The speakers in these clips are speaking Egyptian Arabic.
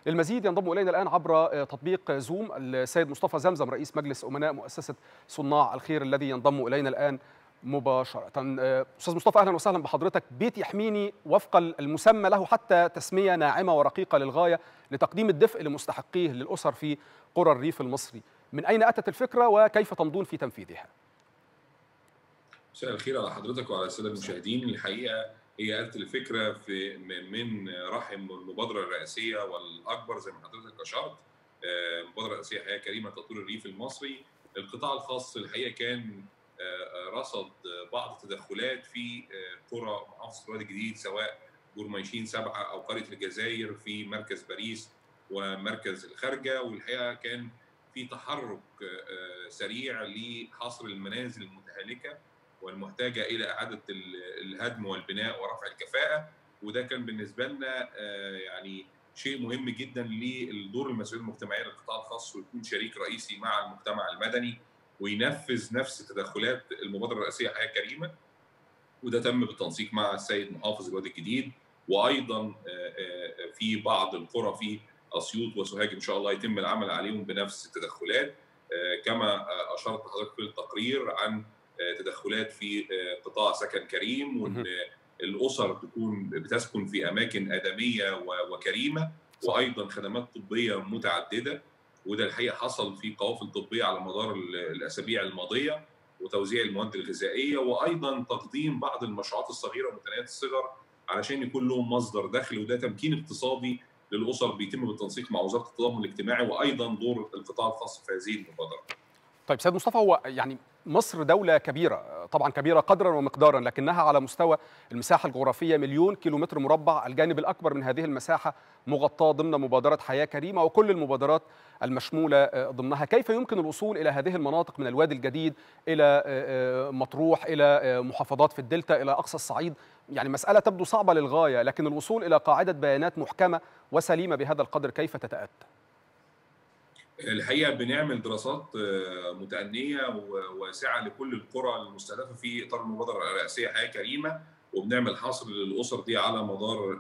للمزيد ينضم الينا الان عبر تطبيق زوم السيد مصطفى زمزم رئيس مجلس امناء مؤسسه صناع الخير الذي ينضم الينا الان مباشره. استاذ مصطفى اهلا وسهلا بحضرتك، بيت يحميني وفق المسمى له حتى تسميه ناعمه ورقيقه للغايه لتقديم الدفء لمستحقيه للاسر في قرى الريف المصري. من اين اتت الفكره وكيف تمضون في تنفيذها؟ مساء الخير على حضرتك وعلى الساده المشاهدين، الحقيقه هي اتت الفكره في من رحم المبادره الرئاسيه والاكبر زي ما حضرتك اشرت المبادره الرئاسيه حياه كريمه تطوير الريف المصري القطاع الخاص الحقيقه كان رصد بعض التدخلات في قرى محافظه الوادي الجديد سواء جرميشين سبعه او قريه الجزائر في مركز باريس ومركز الخارجه والحقيقه كان في تحرك سريع لحصر المنازل المتهالكه والمحتاجه الى اعاده الهدم والبناء ورفع الكفاءه وده كان بالنسبه لنا يعني شيء مهم جدا للدور المسؤوليه المجتمعيه للقطاع الخاص ويكون شريك رئيسي مع المجتمع المدني وينفذ نفس تدخلات المبادره الرئاسيه حياه كريمه وده تم بالتنسيق مع السيد محافظ الوادي الجديد وايضا في بعض القرى في اسيوط وسوهاج ان شاء الله يتم العمل عليهم بنفس التدخلات كما اشرت حضرتك في التقرير عن تدخلات في قطاع سكن كريم وان الاسر تكون بتسكن في اماكن ادميه وكريمه وايضا خدمات طبيه متعدده وده الحقيقه حصل في قوافل طبيه على مدار الاسابيع الماضيه وتوزيع المواد الغذائيه وايضا تقديم بعض المشروعات الصغيره ومتناهيه الصغر علشان يكون لهم مصدر دخل وده تمكين اقتصادي للاسر بيتم بالتنسيق مع وزاره التضامن الاجتماعي وايضا دور القطاع الخاص في هذه المبادره. طيب سيد مصطفى هو يعني مصر دولة كبيرة طبعا كبيرة قدرا ومقدارا لكنها على مستوى المساحة الجغرافية مليون كيلومتر مربع الجانب الأكبر من هذه المساحة مغطاة ضمن مبادرة حياة كريمة وكل المبادرات المشمولة ضمنها كيف يمكن الوصول إلى هذه المناطق من الوادي الجديد إلى مطروح إلى محافظات في الدلتا إلى أقصى الصعيد يعني مسألة تبدو صعبة للغاية لكن الوصول إلى قاعدة بيانات محكمة وسليمة بهذا القدر كيف تتأتى؟ الحقيقه بنعمل دراسات متأنية وواسعة لكل القرى المستهدفة في إطار المبادرة الرئاسية حياة كريمة وبنعمل حصر للأسر دي على مدار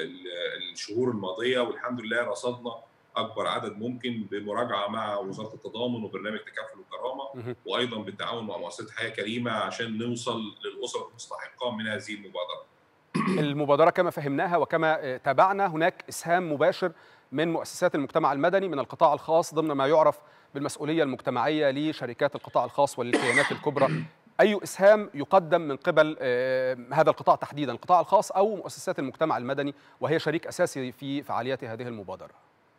الشهور الماضية والحمد لله رصدنا أكبر عدد ممكن بمراجعة مع وزارة التضامن وبرنامج تكافل وكرامة وأيضا بالتعاون مع مؤسسة حياة كريمة عشان نوصل للأسر المستحقة من هذه المبادرة المبادرة كما فهمناها وكما تابعنا هناك إسهام مباشر من مؤسسات المجتمع المدني من القطاع الخاص ضمن ما يعرف بالمسؤوليه المجتمعيه لشركات القطاع الخاص والكيانات الكبرى اي اسهام يقدم من قبل هذا القطاع تحديدا القطاع الخاص او مؤسسات المجتمع المدني وهي شريك اساسي في فعاليات هذه المبادره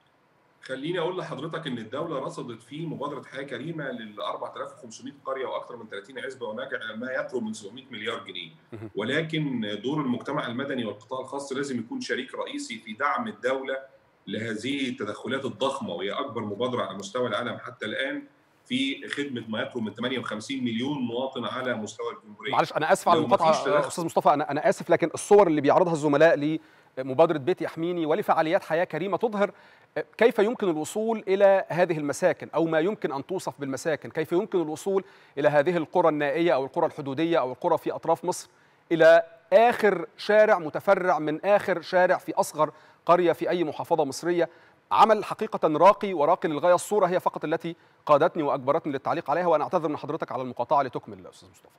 خليني اقول لحضرتك ان الدوله رصدت في مبادره حياه كريمه لل 4500 قريه واكثر من 30 عزبه ونجع ما يقرب من 700 مليار جنيه ولكن دور المجتمع المدني والقطاع الخاص لازم يكون شريك رئيسي في دعم الدوله لهذه التدخلات الضخمه وهي اكبر مبادره على مستوى العالم حتى الان في خدمه ما يقرب من 58 مليون مواطن على مستوى الجمهوريه. معلش انا اسف على المقاطعه استاذ مصطفى انا انا اسف لكن الصور اللي بيعرضها الزملاء لمبادره بيت يحميني ولفعاليات حياه كريمه تظهر كيف يمكن الوصول الى هذه المساكن او ما يمكن ان توصف بالمساكن، كيف يمكن الوصول الى هذه القرى النائيه او القرى الحدوديه او القرى في اطراف مصر الى اخر شارع متفرع من اخر شارع في اصغر قريه في اي محافظه مصريه عمل حقيقه راقي وراقي للغايه الصوره هي فقط التي قادتني واجبرتني للتعليق عليها وانا اعتذر من حضرتك على المقاطعه لتكمل استاذ مصطفى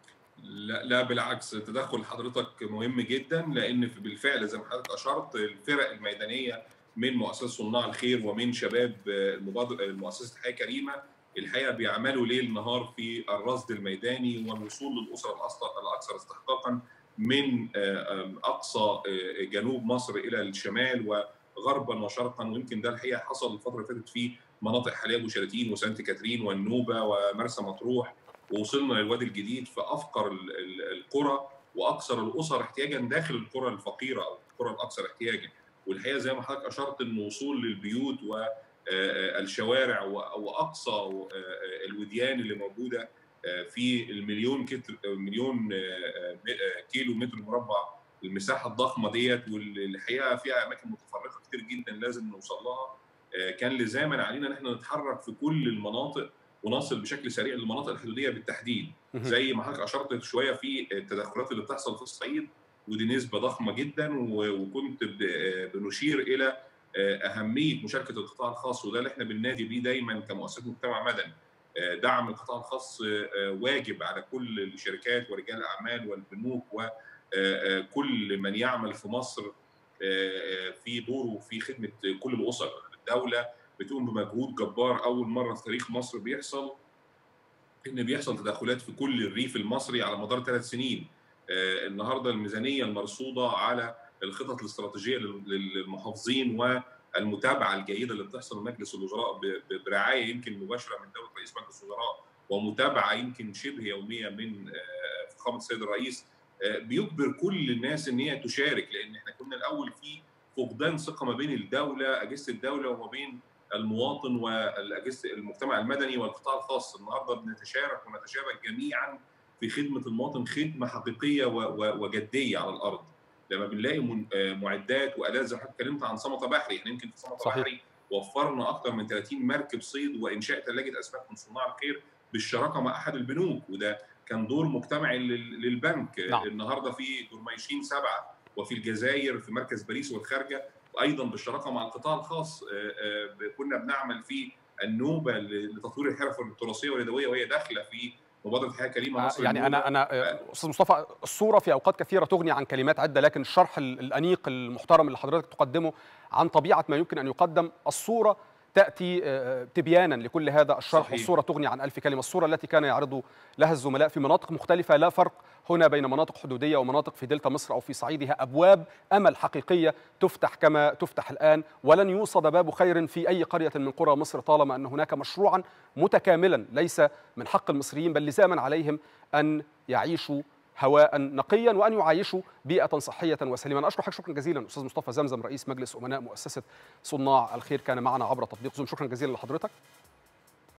لا لا بالعكس تدخل حضرتك مهم جدا لان بالفعل زي ما حضرتك اشرت الفرق الميدانيه من مؤسسه صناع الخير ومن شباب المبادره مؤسسه حياه كريمه الحقيقه بيعملوا ليل نهار في الرصد الميداني والوصول للاسر الاكثر استحقاقا من اقصى جنوب مصر الى الشمال وغربا وشرقا ويمكن ده الحقيقه حصل الفتره اللي فاتت في مناطق حليب وشلاتين وسانت كاترين والنوبه ومرسى مطروح ووصلنا للوادي الجديد في افقر القرى واكثر الاسر احتياجا داخل القرى الفقيره او القرى الاكثر احتياجا والحقيقه زي ما حضرتك اشرت ان الوصول للبيوت والشوارع واقصى الوديان اللي موجوده في المليون كتر مليون كيلو متر مربع المساحه الضخمه ديت والحقيقه فيها اماكن متفرقه كتير جدا لازم نوصل لها كان لزاما علينا ان احنا نتحرك في كل المناطق ونصل بشكل سريع للمناطق الحدوديه بالتحديد زي ما حضرتك اشرت شويه في التدخلات اللي بتحصل في الصعيد ودي نسبه ضخمه جدا وكنت بنشير الى اهميه مشاركه القطاع الخاص وده اللي احنا بننادي بيه دايما كمؤسسات مجتمع مدني دعم القطاع الخاص واجب على كل الشركات ورجال الاعمال والبنوك وكل من يعمل في مصر في دوره في خدمه كل الاسر الدوله بتقوم بمجهود جبار اول مره في تاريخ مصر بيحصل ان بيحصل تدخلات في كل الريف المصري على مدار ثلاث سنين النهارده الميزانيه المرصوده على الخطط الاستراتيجيه للمحافظين والمتابعه الجيده اللي بتحصل من مجلس الوزراء برعايه يمكن مباشره من دوله رئيس مجلس الوزراء ومتابعه يمكن شبه يوميه من فخامه السيد الرئيس بيجبر كل الناس ان هي تشارك لان احنا كنا الاول في فقدان ثقه ما بين الدوله اجهزه الدوله وما بين المواطن والاجهزه المجتمع المدني والقطاع الخاص النهارده بنتشارك ونتشابك جميعا في خدمه المواطن خدمه حقيقيه وجديه على الارض لما بنلاقي معدات والات زي ما حضرتك اتكلمت عن صمت بحري احنا يمكن في صمت بحري وفرنا اكثر من 30 مركب صيد وانشاء ثلاجه اسماك من صناع الخير بالشراكه مع احد البنوك وده كان دور مجتمعي للبنك نعم. النهارده في دورميشين سبعه وفي الجزائر في مركز باريس والخارجه وايضا بالشراكه مع القطاع الخاص كنا بنعمل في النوبه لتطوير الحرف التراثيه واليدويه وهي داخله في مبادره حياه كريمه مصر يعني انا انا استاذ مصطفى الصوره في اوقات كثيره تغني عن كلمات عده لكن الشرح الانيق المحترم اللي حضرتك تقدمه عن طبيعه ما يمكن ان يقدم الصوره تاتي تبيانا لكل هذا الشرح صحيح. والصوره تغني عن ألف كلمه الصوره التي كان يعرض لها الزملاء في مناطق مختلفه لا فرق هنا بين مناطق حدوديه ومناطق في دلتا مصر او في صعيدها ابواب امل حقيقيه تفتح كما تفتح الان ولن يوصد باب خير في اي قريه من قرى مصر طالما ان هناك مشروعا متكاملا ليس من حق المصريين بل لزاما عليهم ان يعيشوا هواء نقيا وان يعايشوا بيئه صحيه وسليمه انا اشكرك شكرا جزيلا استاذ مصطفى زمزم رئيس مجلس امناء مؤسسه صناع الخير كان معنا عبر تطبيق زوم شكرا جزيلا لحضرتك